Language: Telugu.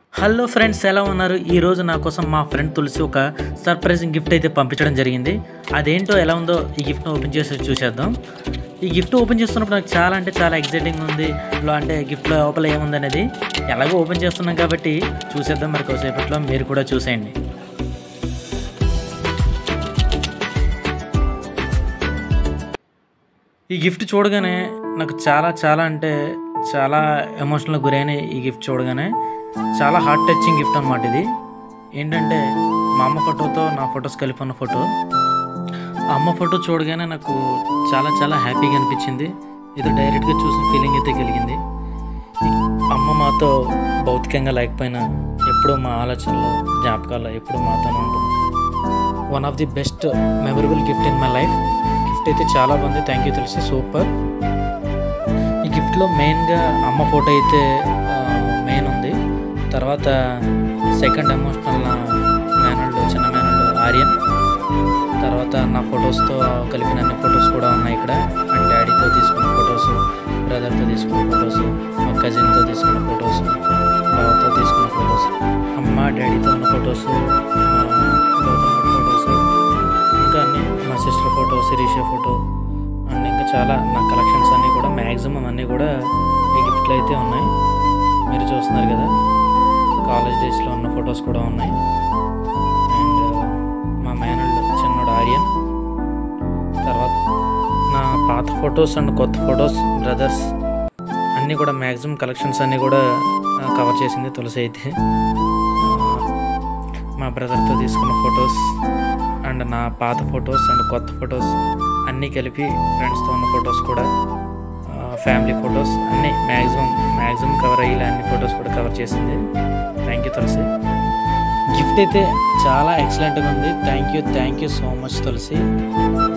హలో ఫ్రెండ్స్ ఎలా ఉన్నారు ఈరోజు నా కోసం మా ఫ్రెండ్ తులసి ఒక సర్ప్రైజింగ్ గిఫ్ట్ అయితే పంపించడం జరిగింది అదేంటో ఎలా ఉందో ఈ గిఫ్ట్ను ఓపెన్ చేసి చూసేద్దాం ఈ గిఫ్ట్ ఓపెన్ చేస్తున్నప్పుడు నాకు చాలా అంటే చాలా ఎక్సైటింగ్ ఉంది లో అంటే గిఫ్ట్ లోపల ఏముంది అనేది ఎలాగో ఓపెన్ చేస్తున్నాం కాబట్టి చూసేద్దాం మరి కొద్దిసేపట్లో మీరు కూడా చూసేయండి ఈ గిఫ్ట్ చూడగానే నాకు చాలా చాలా అంటే చాలా ఎమోషనల్ గురైన ఈ గిఫ్ట్ చూడగానే చాలా హార్ట్ టచింగ్ గిఫ్ట్ అనమాట ఇది ఏంటంటే మా అమ్మ ఫోటోతో నా ఫొటోస్ కలిపి ఉన్న ఫోటో ఆ అమ్మ ఫోటో చూడగానే నాకు చాలా చాలా హ్యాపీగా అనిపించింది ఇది డైరెక్ట్గా చూసిన ఫీలింగ్ అయితే కలిగింది అమ్మ మాతో భౌతికంగా లేకపోయినా ఎప్పుడూ మా ఆలోచనలో జ్ఞాపకాల్లో ఎప్పుడూ మాతోనే ఉంటుంది one of the best memorable gift in my life gift అయితే చాలా బాగుంది థ్యాంక్ యూ తెలిసి సూపర్ ఈ గిఫ్ట్లో మెయిన్గా అమ్మ ఫోటో అయితే మెయిన్ ఉంది తర్వాత సెకండ్ ఎమోషనల్ నా మేనల్డ్ చిన్న మేనల్డ్ ఆర్యన్ తర్వాత నా ఫొటోస్తో కలిపిన అన్ని ఫొటోస్ కూడా ఉన్నాయి ఇక్కడ అండ్ డాడీతో తీసుకున్న ఫొటోస్ బ్రదర్తో తీసుకున్న ఫొటోస్ మా కజిన్తో తీసుకున్న ఫొటోస్ బావతో తీసుకున్న ఫొటోస్ అమ్మ డాడీతో ఉన్న ఫొటోస్ ఫొటోస్ ఇంకా అన్ని మా sister photo Sirisha photo and ఇంకా చాలా నా కలెక్షన్స్ అన్నీ కూడా మ్యాక్సిమం అన్నీ కూడా ఈ గిఫ్ట్లు అయితే ఉన్నాయి మీరు చూస్తున్నారు కదా కాలేజ్ డేస్లో ఉన్న ఫొటోస్ కూడా ఉన్నాయి అండ్ మా మేనల్డ్ చిన్నోడు ఆర్యన్ తర్వాత నా పాత ఫొటోస్ అండ్ కొత్త ఫొటోస్ బ్రదర్స్ అన్నీ కూడా మ్యాక్సిమం కలెక్షన్స్ అన్నీ కూడా కవర్ చేసింది తులసి అయితే మా బ్రదర్తో తీసుకున్న ఫొటోస్ అండ్ నా పాత ఫొటోస్ అండ్ కొత్త ఫొటోస్ అన్నీ కలిపి ఫ్రెండ్స్తో ఉన్న ఫొటోస్ కూడా ఫ్యామిలీ ఫొటోస్ అన్నీ మ్యాక్సిమం మ్యాక్సిమం కవర్ అయ్యేలా అన్ని ఫొటోస్ కూడా కవర్ చేసింది థ్యాంక్ యూ తులసి గిఫ్ట్ అయితే చాలా ఎక్సలెంట్గా ఉంది thank you thank you so much Tulasi